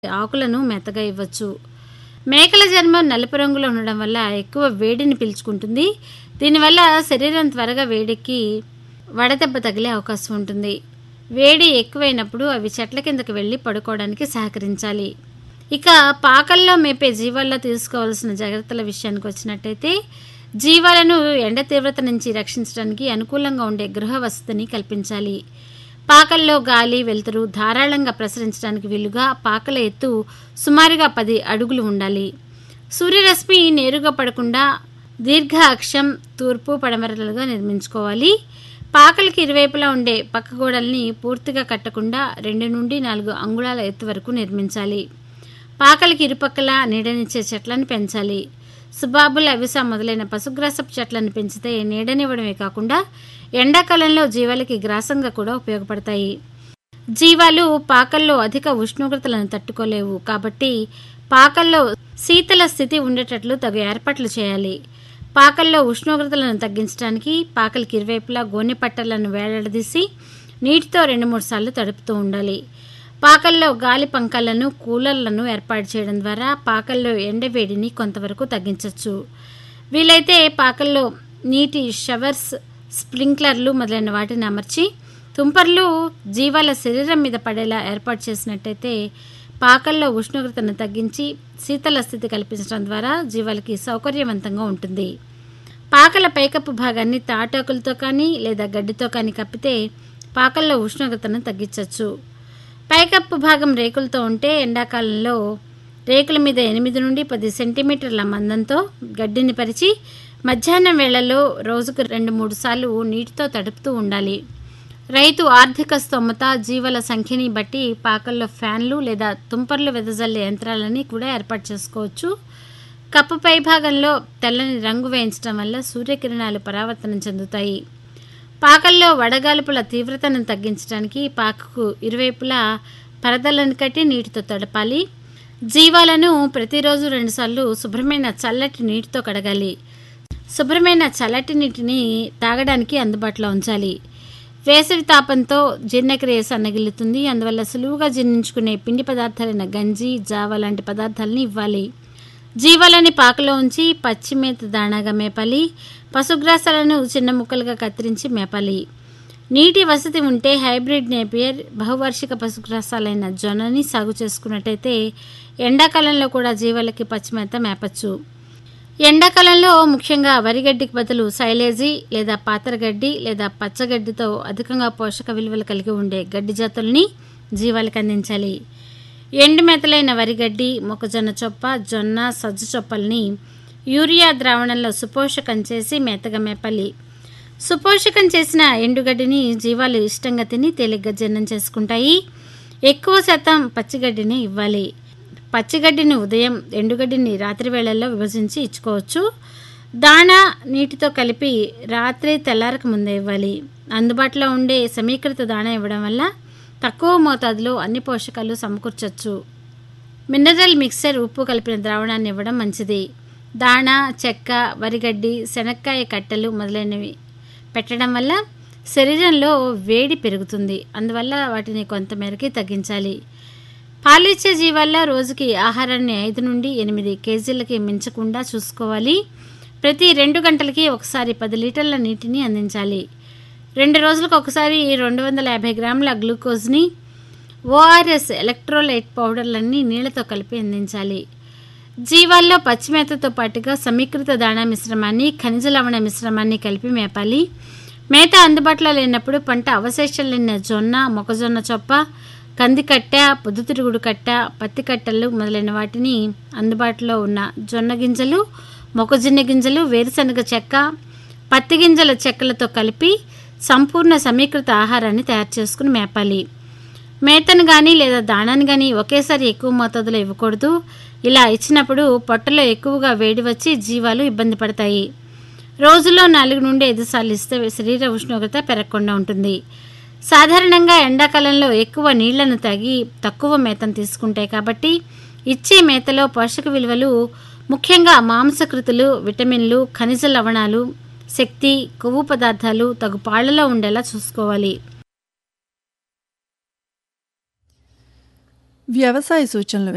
ఆకులను మెత్తగా ఇవ్వచ్చు మేకల చర్మం నలుపు రంగులో ఉండడం వల్ల ఎక్కువ వేడిని పీల్చుకుంటుంది దీనివల్ల శరీరం త్వరగా వేడెక్కి వడదెబ్బ తగిలే అవకాశం ఉంటుంది వేడి ఎక్కువైనప్పుడు అవి చెట్ల కిందకి వెళ్ళి పడుకోవడానికి సహకరించాలి ఇక పాకల్లో మేపే జీవాల్లో తీసుకోవాల్సిన జాగ్రత్తల విషయానికి వచ్చినట్టయితే జీవాలను ఎండ తీవ్రత నుంచి రక్షించడానికి అనుకూలంగా ఉండే గృహ వసతిని కల్పించాలి పాకల్లో గాలి వెలుతురు ధారాళంగా ప్రసరించడానికి వీలుగా పాకల ఎత్తు సుమారుగా పది అడుగులు ఉండాలి సూర్యరశ్మి నేరుగా పడకుండా దీర్ఘ అక్షం తూర్పు పడమరలుగా నిర్మించుకోవాలి పాకలకి ఇరువైపులా ఉండే పక్క గోడల్ని పూర్తిగా కట్టకుండా రెండు నుండి నాలుగు అంగుళాల ఎత్తు వరకు నిర్మించాలి పాకలకి ఇరుపక్కల నీడనిచ్చే చెట్లను పెంచాలి సుబాబుల్ అవిస మొదలైన పశుగ్రాసపు చెట్లను పెంచితే నీడనివ్వడమే కాకుండా ఎండాకాలంలో జీవాలకి గ్రాసంగా కూడా ఉపయోగపడతాయి జీవాలు పాకల్లో అధిక ఉష్ణోగ్రతలను తట్టుకోలేవు కాబట్టి పాకల్లో శీతల స్థితి ఉండేటట్లు తగు ఏర్పాట్లు చేయాలి పాకల్లో ఉష్ణోగ్రతలను తగ్గించడానికి పాకలకి ఇరువైపులా గోనె పట్టలను వేలాడదీసి నీటితో రెండు మూడు సార్లు తడుపుతూ ఉండాలి పాకల్లో గాలి పంకాలను కూలర్లను ఏర్పాటు చేయడం ద్వారా పాకల్లో ఎండవేడిని కొంతవరకు తగ్గించవచ్చు వీలైతే పాకల్లో నీటి షవర్స్ స్ప్రింక్లర్లు మొదలైన వాటిని అమర్చి తుంపర్లు జీవాల శరీరం మీద పడేలా ఏర్పాటు చేసినట్టయితే పాకల్లో ఉష్ణోగ్రతను తగ్గించి శీతల స్థితి కల్పించడం ద్వారా జీవాలకి సౌకర్యవంతంగా ఉంటుంది పాకల పైకప్పు భాగాన్ని తాటాకులతో కానీ లేదా గడ్డితో కానీ కప్పితే పాకల్లో ఉష్ణోగ్రతను తగ్గించవచ్చు పైకప్పు భాగం రేకులతో ఉంటే ఎండాకాలంలో రేకుల మీద ఎనిమిది నుండి పది సెంటీమీటర్ల మందంతో గడ్డిని పరిచి మధ్యాహ్నం వేళల్లో రోజుకు రెండు మూడు సార్లు నీటితో తడుపుతూ ఉండాలి రైతు ఆర్థిక స్తోమత జీవాల సంఖ్యని బట్టి పాకల్లో ఫ్యాన్లు లేదా తుంపర్లు వెదజల్లే యంత్రాలని కూడా ఏర్పాటు చేసుకోవచ్చు కప్పు పై భాగంలో తెల్లని రంగు వేయించడం వల్ల సూర్యకిరణాలు పరావర్తనం చెందుతాయి పాకల్లో వడగాల్పుల తీవ్రతను తగ్గించడానికి పాకకు ఇరువైపులా పరదలను కట్టి నీటితో తడపాలి జీవాలను ప్రతిరోజు రెండుసార్లు శుభ్రమైన చల్లటి నీటితో కడగాలి శుభ్రమైన చల్లటి నీటిని తాగడానికి అందుబాటులో ఉంచాలి వేసవి తాపంతో జీర్ణక్రియ సన్నగిల్లుతుంది అందువల్ల సులువుగా జీర్ణించుకునే పిండి పదార్థాలైన గంజి జావ లాంటి పదార్థాలని ఇవ్వాలి జీవాలని పాకలో ఉంచి పచ్చి మేత దాణాగా మేపాలి పశుగ్రాసాలను చిన్న ముక్కలుగా కత్తిరించి మేపాలి నీటి వసతి ఉంటే హైబ్రిడ్ నేపియర్ బహువార్షిక పశుగ్రాసాలైన జొన్నని సాగు చేసుకున్నట్టయితే ఎండాకాలంలో కూడా జీవాలకి పచ్చిమేత మేపచ్చు ఎండాకాలంలో ముఖ్యంగా వరిగడ్డికి బదులు సైలేజీ లేదా పాతరగడ్డి లేదా పచ్చగడ్డితో అధికంగా పోషక విలువలు కలిగి ఉండే గడ్డి జాతుల్ని జీవాలకు అందించాలి ఎండు మెతలైన వరిగడ్డి మొక్కజొన్న చొప్ప జొన్న సజ్జ చొప్పల్ని యూరియా ద్రావణంలో సుపోషకం చేసి మెత్తగా మేపాలి సుపోషకం చేసిన ఎండుగడ్డిని జీవాలు ఇష్టంగా తిని తేలిగ్గా జీర్ణం చేసుకుంటాయి ఎక్కువ శాతం పచ్చిగడ్డిని ఇవ్వాలి పచ్చిగడ్డిని ఉదయం ఎండుగడ్డిని రాత్రి వేళల్లో విభజించి ఇచ్చుకోవచ్చు దాణా నీటితో కలిపి రాత్రి తెల్లారకు ముందే ఇవ్వాలి అందుబాటులో ఉండే సమీకృత దాణా ఇవ్వడం వల్ల తక్కువ మోతాదులో అన్ని పోషకాలు సమకూర్చవచ్చు మినరల్ మిక్సర్ ఉప్పు కలిపిన ద్రావణాన్ని ఇవ్వడం మంచిది దాణా చెక్క వరిగడ్డి శనక్కాయ కట్టెలు మొదలైనవి పెట్టడం వల్ల శరీరంలో వేడి పెరుగుతుంది అందువల్ల వాటిని కొంతమేరకి తగ్గించాలి పాలిచ్చే జీవాల్లో రోజుకి ఆహారాన్ని ఐదు నుండి ఎనిమిది కేజీలకి మించకుండా చూసుకోవాలి ప్రతి రెండు గంటలకి ఒకసారి పది లీటర్ల నీటిని అందించాలి రెండు రోజులకు ఒకసారి రెండు వందల యాభై గ్రాముల గ్లూకోజ్ని ఓఆర్ఎస్ ఎలక్ట్రోలైట్ పౌడర్లన్నీ నీళ్లతో కలిపి అందించాలి జీవాల్లో పచ్చిమేతతో పాటుగా సమీకృత దాణా మిశ్రమాన్ని ఖనిజ లవణ మిశ్రమాన్ని కలిపి మేపాలి మేత అందుబాటులో లేనప్పుడు పంట అవశేషాలైన జొన్న మొక్కజొన్న చొప్ప కందికట్ట పొద్దుతిరుగుడు కట్ట పత్తి కట్టలు మొదలైన వాటిని అందుబాటులో ఉన్న జొన్న గింజలు మొక్కజొన్న గింజలు వేరుశనగ చెక్క పత్తి గింజల చెక్కలతో కలిపి సంపూర్ణ సమీకృత ఆహారాన్ని తయారు చేసుకుని మేపాలి మేతను కానీ లేదా దాణాన్ని కానీ ఒకేసారి ఎక్కువ మోతాదులో ఇవ్వకూడదు ఇలా ఇచ్చినప్పుడు పొట్టలో ఎక్కువగా వేడి వచ్చి జీవాలు ఇబ్బంది పడతాయి రోజులో నాలుగు నుండి ఐదు సార్లు ఇస్తే శరీర ఉష్ణోగ్రత పెరగకుండా ఉంటుంది సాధారణంగా ఎండాకాలంలో ఎక్కువ నీళ్లను తాగి తక్కువ మేతను తీసుకుంటాయి కాబట్టి ఇచ్చే మేతలో పోషక విలువలు ముఖ్యంగా మాంసకృతులు విటమిన్లు ఖనిజ లవణాలు శక్తి కొవ్వు పదార్థాలు తగు పాళ్లలో ఉండేలా చూసుకోవాలి వ్యవసాయ సూచనలు